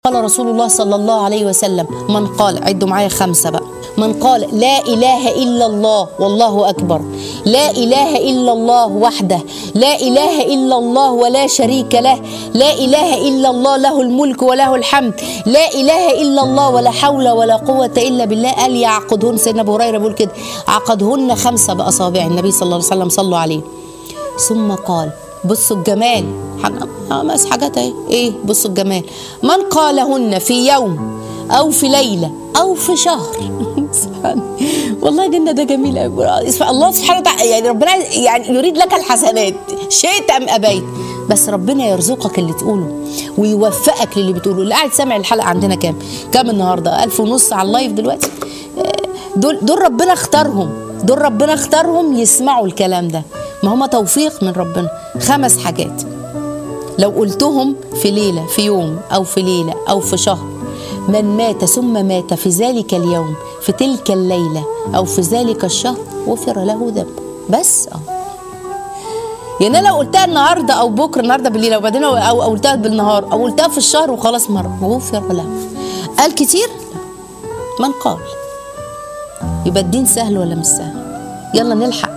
قال رسول الله صلى الله عليه وسلم من قال عدوا معايا خمسة بقى من قال لا إله إلا الله والله أكبر لا إله إلا الله وحده لا إله إلا الله ولا شريك له لا إله إلا الله له الملك وله الحمد لا إله إلا الله ولا حول ولا قوة إلا بالله قال يعقدهن سيدنا أبو هريرة بيقول كده عقدهن خمسة بأصابع النبي صلى الله عليه وسلم صلوا عليه ثم قال بصوا الجمال خمس حاجات اهي ايه بصوا الجمال من قالهن في يوم او في ليله او في شهر سبحان والله جنة ده جميل قوي الله سبحانه وتعالى يعني ربنا يعني يريد لك الحسنات شئت ام ابيت بس ربنا يرزقك اللي تقوله ويوفقك للي بتقوله اللي قاعد سامع الحلقه عندنا كام كام النهارده ألف ونص على اللايف دلوقتي دول دول ربنا اختارهم دول ربنا اختارهم يسمعوا الكلام ده ما هما توفيق من ربنا خمس حاجات لو قلتهم في ليلة في يوم أو في ليلة أو في شهر من مات ثم مات في ذلك اليوم في تلك الليلة أو في ذلك الشهر غفر له ذنبه بس اه يعني انا لو قلتها النهارده او بكره النهارده بالليل وبعدين او او قلتها بالنهار او قلتها في الشهر وخلاص مره غفر له قال كتير لا من قال يبقى الدين سهل ولا مش سهل يلا نلحق